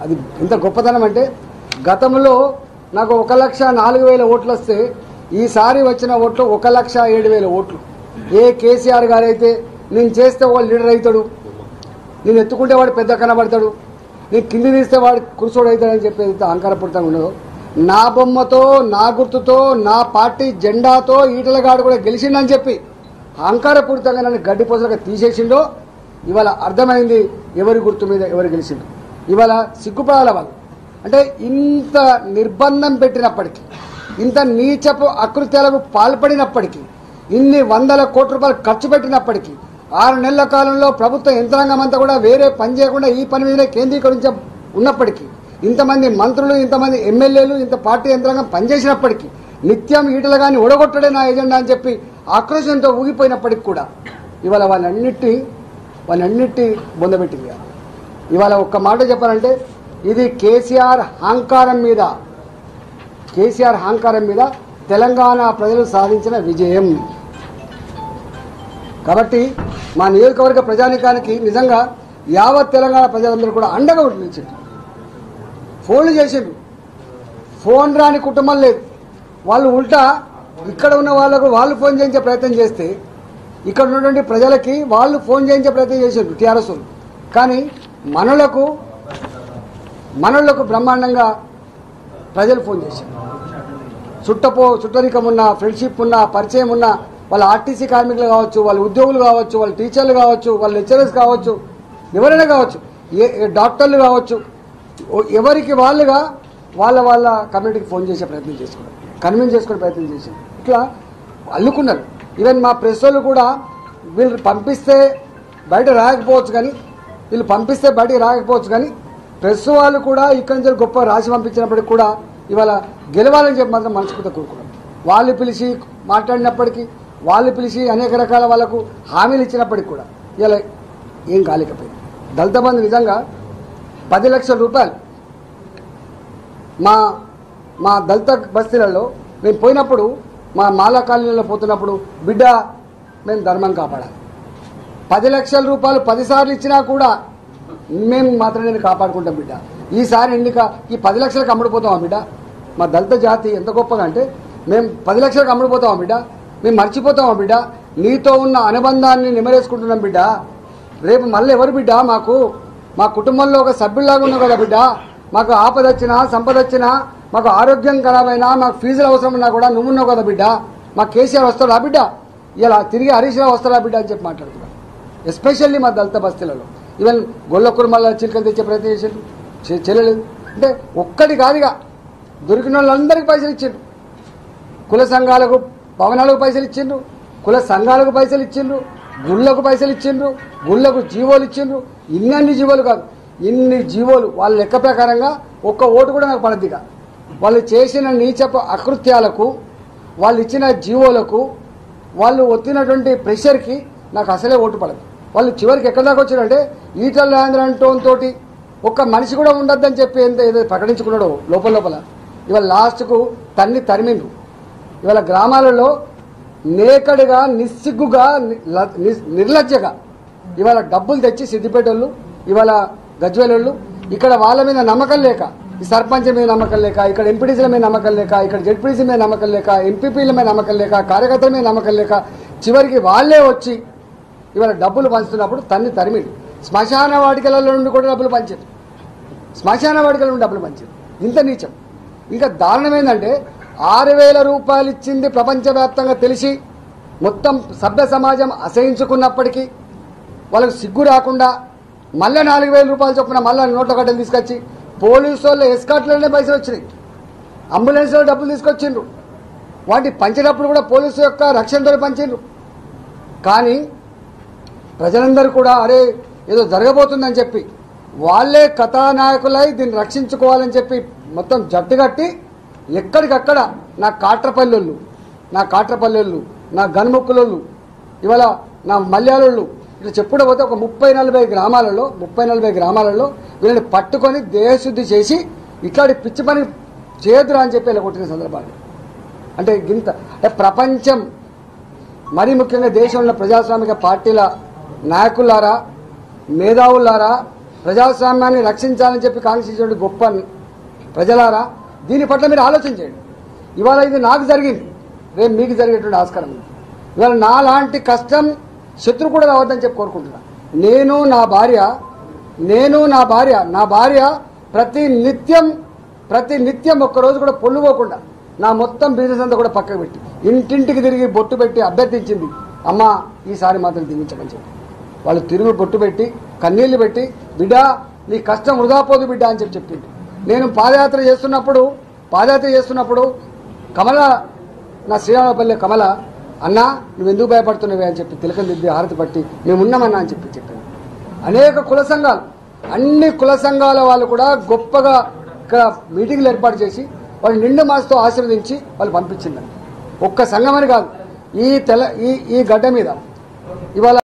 అది ఎంత గొప్పతనం అంటే గతంలో నాకు ఒక లక్ష నాలుగు వేల ఓట్లు వస్తే ఈసారి వచ్చిన ఓట్లు ఒక లక్ష ఏడు వేల ఓట్లు ఏ కేసీఆర్ గారు అయితే నేను చేస్తే వాడు లీడర్ అవుతాడు నేను ఎత్తుకుంటే వాడు పెద్ద కనబడతాడు నేను కింది తీస్తే వాడు కురుసోడు అవుతాడని చెప్పేది అహంకారపూరితంగా ఉండదు నా బొమ్మతో నా గుర్తుతో నా పార్టీ జెండాతో ఈటలగాడు కూడా గెలిచిండని చెప్పి అహంకారపూరితంగా నన్ను గడ్డి పోసలుగా తీసేసిండో ఇవాళ అర్థమైంది ఎవరి గుర్తు మీద ఎవరు గెలిచిండు ఇవాళ సిగ్గుపడాల వాళ్ళు అంటే ఇంత నిర్బంధం పెట్టినప్పటికీ ఇంత నీచపు అకృత్యాలకు పాల్పడినప్పటికీ ఇన్ని వందల కోట్ల రూపాయలు ఖర్చు పెట్టినప్పటికీ ఆరు నెలల కాలంలో ప్రభుత్వ యంత్రాంగం అంతా కూడా వేరే పని చేయకుండా ఈ పని మీదనే కేంద్రీకరించ ఉన్నప్పటికీ ఇంతమంది మంత్రులు ఇంతమంది ఎమ్మెల్యేలు ఇంత పార్టీ యంత్రాంగం పనిచేసినప్పటికీ నిత్యం ఈటలు కానీ ఒడగొట్టడే నా ఎజెండా అని చెప్పి ఆక్రోశంతో ఊగిపోయినప్పటికి కూడా ఇవాళ వాళ్ళన్నిటి వాళ్ళన్నిటి బొందబెట్టింది ఇవాళ. ఇవాళ ఒక్క మాట చెప్పాలంటే ఇది కేసీఆర్ అహంకారం మీద కేసీఆర్ అహంకారం మీద తెలంగాణ ప్రజలు సాధించిన విజయం కాబట్టి మా నియోజకవర్గ ప్రజానికానికి నిజంగా యావత్ తెలంగాణ ప్రజలందరూ కూడా అండగా నిలిచింది ఫోన్లు చేసిండ్రు ఫోన్ రాని కుటుంబం లేదు వాళ్ళు ఉల్టా ఇక్కడ ఉన్న వాళ్ళకు వాళ్ళు ఫోన్ చేయించే ప్రయత్నం చేస్తే ఇక్కడ ఉన్నటువంటి ప్రజలకి వాళ్ళు ఫోన్ చేయించే ప్రయత్నం చేసిండ్రు టీఆర్ఎస్ వాళ్ళు కానీ మనలకు మనలకు బ్రహ్మాండంగా ప్రజలు ఫోన్ చేశారు చుట్టపో చుట్టరికం ఉన్న ఫ్రెండ్షిప్ ఉన్న పరిచయం ఉన్న వాళ్ళ ఆర్టీసీ కార్మికులు కావచ్చు వాళ్ళ ఉద్యోగులు కావచ్చు వాళ్ళ టీచర్లు కావచ్చు వాళ్ళ లెక్చరర్స్ కావచ్చు ఎవరైనా కావచ్చు ఏ ఏ డాక్టర్లు కావచ్చు ఓ- ఎవరికి వాళ్ళుగా వాళ్ళ వాళ్ళ కమ్యూనిటీకి ఫోన్ చేసే ప్రయత్నం చేసుకున్నారు కన్విన్స్ చేసుకునే ప్రయత్నం చేశారు ఇట్లా అల్లుకున్నారు ఈవెన్ మా ప్రెస్ వాళ్ళు కూడా వీళ్ళు పంపిస్తే బయట రాకపోవచ్చు కానీ వీళ్ళు పంపిస్తే బయటికి రాకపోవచ్చు కానీ ప్రెస్ వాళ్ళు కూడా ఇక్కడి నుంచి గొప్ప రాసి పంపించినప్పటికి కూడా ఇవాళ గెలవాలని చెప్పి మాత్రం మనస్ఫూర్తిగా కోరుకున్నాం వాళ్ళు పిలిచి మాట్లాడినప్పటికీ వాళ్ళు పిలిచి అనేక రకాల వాళ్ళకు హామీలు ఇచ్చినప్పటికి కూడా ఇలా ఏం కాలేకపోయింది దళిత బంధు నిజంగా పది లక్షల రూపాయలు మా మా దళిత బస్తీలలో మేము పోయినప్పుడు మా మాలా కాలనీలో పోతున్నప్పుడు బిడ్డ మేము ధర్మం కాపాడాలి పది లక్షల రూపాయలు పదిసార్లు ఇచ్చినా కూడా మేము మాత్రం నేను కాపాడుకుంటాం బిడ్డ ఈసారి ఎన్నిక ఈ పది లక్షలకు అమ్ముడుపోతామా బిడ్డ మా దళిత జాతి ఎంత గొప్పగా అంటే మేము పది లక్షలకు అమ్ముడుపోతామా బిడ్డ మేము మర్చిపోతామా బిడ్డ నీతో ఉన్న అనుబంధాన్ని నిమరేసుకుంటున్నాం బిడ్డ రేపు మళ్ళీ ఎవరు బిడ్డ మాకు మా కుటుంబంలో ఒక సభ్యుల్లాగా ఉన్నావు కదా బిడ్డ మాకు ఆపద వచ్చినా సంపద వచ్చినా మాకు ఆరోగ్యం ఖరాబైనా మాకు ఫీజులు అవసరం ఉన్నా కూడా నువ్వు ఉన్నావు కదా బిడ్డ మా కేసీఆర్ వస్తాడా బిడ్డ ఇలా తిరిగి హరీష్ రావు వస్తాడా బిడ్డ అని చెప్పి మాట్లాడుతున్నారు ఎస్పెషల్లీ మా దళిత బస్తీలలో ఈవెన్ గొల్ల కుర్మల చిలుకలు తెచ్చే ప్రయత్నం చేసారు చే- చేయలేదు అంటే ఒక్కటి కాదుగా దొరికిన వాళ్ళందరికీ పైసలు ఇచ్చిండ్రు కుల సంఘాలకు భవనాలకు పైసలు ఇచ్చిండ్రు కుల సంఘాలకు పైసలు ఇచ్చిండ్రు గుళ్ళకు పైసలు ఇచ్చిండ్రు గుళ్ళకు జీవోలు ఇచ్చిండ్రు ఇన్నన్ని జీవోలు కాదు ఇన్ని జీవోలు వాళ్ళ లెక్క ప్రకారంగా ఒక్క ఓటు కూడా నాకు పడద్దిగా వాళ్ళు చేసిన నీచపు అకృత్యాలకు వాళ్ళు ఇచ్చిన జీవోలకు వాళ్ళు ఒత్తినటువంటి ప్రెషర్కి నాకు అసలే ఓటు పడదు వాళ్ళు చివరికి ఎక్కడి దాకా వచ్చారంటే ఈటల రాజేంద్రన్ తోటి ఒక్క మనిషి కూడా ఉండొద్దని చెప్పి ఎంత ఏదో ప్రకటించుకున్నాడో లోపల లోపల ఇవాళ లాస్ట్కు తన్ని తరిమిండ్రు ఇవాళ గ్రామాలలో నేకడుగా నిస్సిగ్గుగా ని- ల- ని- నిర్లజ్జగా ఇవాళ డబ్బులు తెచ్చి సిద్దిపేటోళ్ళు ఇవాళ గజ్వేలోళ్ళు ఇక్కడ వాళ్ళ మీద నమ్మకం లేక ఈ సర్పంచ్ మీద నమ్మకం లేక ఇక్కడ ఎంపీటీసీల మీద నమ్మకం లేక ఇక్కడ జెడ్పీటీసీ మీద నమ్మకం లేక ఎంపీపీల మీద నమ్మకం లేక కార్యకర్తల మీద నమ్మకం లేక చివరికి వాళ్ళే వచ్చి ఇవాళ డబ్బులు పంచుతున్నప్పుడు తన్ని తరిమిండు శ్మశాన వాటికలలో నుండి కూడా డబ్బులు పంచారు శ్మశాన వాటికల నుండి డబ్బులు పంచారు ఇంత నీచం ఇంకా దారుణం ఏంటంటే ఆరు వేల రూపాయలు ఇచ్చింది ప్రపంచవ్యాప్తంగా తెలిసి మొత్తం సభ్య సమాజం అసహించుకున్నప్పటికీ వాళ్ళకి సిగ్గు రాకుండా మళ్ళీ నాలుగు వేల రూపాయలు చొప్పున మళ్ళీ నోట్ల కట్టలు తీసుకొచ్చి పోలీసు వాళ్ళు ఎస్కాట్లోనే పైసలు వచ్చినాయి అంబులెన్స్లో డబ్బులు తీసుకొచ్చిండ్రు వాటి పంచినప్పుడు కూడా పోలీసు యొక్క రక్షణతో పంచిండ్రు కానీ ప్రజలందరూ కూడా అరే ఏదో జరగబోతుందని చెప్పి వాళ్ళే కథానాయకులై దీన్ని రక్షించుకోవాలని చెప్పి మొత్తం జట్టు కట్టి ఎక్కడికక్కడ నా కాట్రపల్లెళ్ళు నా కాట్రపల్లెళ్ళు నా గన్ముక్కులోళ్ళు ఇవాళ నా మల్యాలోళ్ళు ఇట్లా చెప్పుడే పోతే ఒక ముప్పై నలభై గ్రామాలలో ముప్పై నలభై గ్రామాలలో వీళ్ళని పట్టుకొని దేహశుద్ధి చేసి ఇట్లాంటి పిచ్చి పని చేయదురా అని చెప్పి ఇలా కొట్టిన సందర్భాలు అంటే గింత అంటే ప్రపంచం మరీ ముఖ్యంగా దేశంలో ప్రజాస్వామిక పార్టీల నాయకులారా మేధావులారా ప్రజాస్వామ్యాన్ని రక్షించాలని చెప్పి కాంక్షించే గొప్ప ప్రజలారా దీని పట్ల మీరు ఆలోచన చేయండి ఇవాళ ఇది నాకు జరిగింది రేపు మీకు జరిగేటువంటి ఆస్కారం ఉంది ఇవాళ నా లాంటి కష్టం శత్రు కూడా రావద్దని చెప్పి కోరుకుంటున్నా నేను నా భార్య నేను నా భార్య నా భార్య ప్రతి నిత్యం ప్రతి నిత్యం ఒక్కరోజు కూడా పొల్లుపోకుండా నా మొత్తం బిజినెస్ అంతా కూడా పక్కకు పెట్టి ఇంటింటికి తిరిగి బొట్టు పెట్టి అభ్యర్థించింది అమ్మా ఈసారి మాత్రం దీవించమని చెప్పి వాళ్ళు తిరుగు బొట్టు పెట్టి కన్నీళ్లు పెట్టి బిడ్డ నీ కష్టం వృధా పోదు బిడ్డ అని చెప్పి చెప్పింది నేను పాదయాత్ర చేస్తున్నప్పుడు పాదయాత్ర చేస్తున్నప్పుడు కమల నా శ్రీరామపల్లి కమల అన్నా నువ్వు ఎందుకు భయపడుతున్నావే అని చెప్పి తిలకం దిద్ది హారతి పట్టి మేము ఉన్నామన్నా అని చెప్పి చెప్పింది అనేక కుల సంఘాలు అన్ని కుల సంఘాల వాళ్ళు కూడా గొప్పగా ఇక్కడ మీటింగ్లు ఏర్పాటు చేసి వాళ్ళు నిండు మనసుతో ఆశీర్వదించి వాళ్ళు పంపించిందండి ఒక్క సంఘం అని కాదు ఈ తెల ఈ ఈ గడ్డ మీద ఇవాళ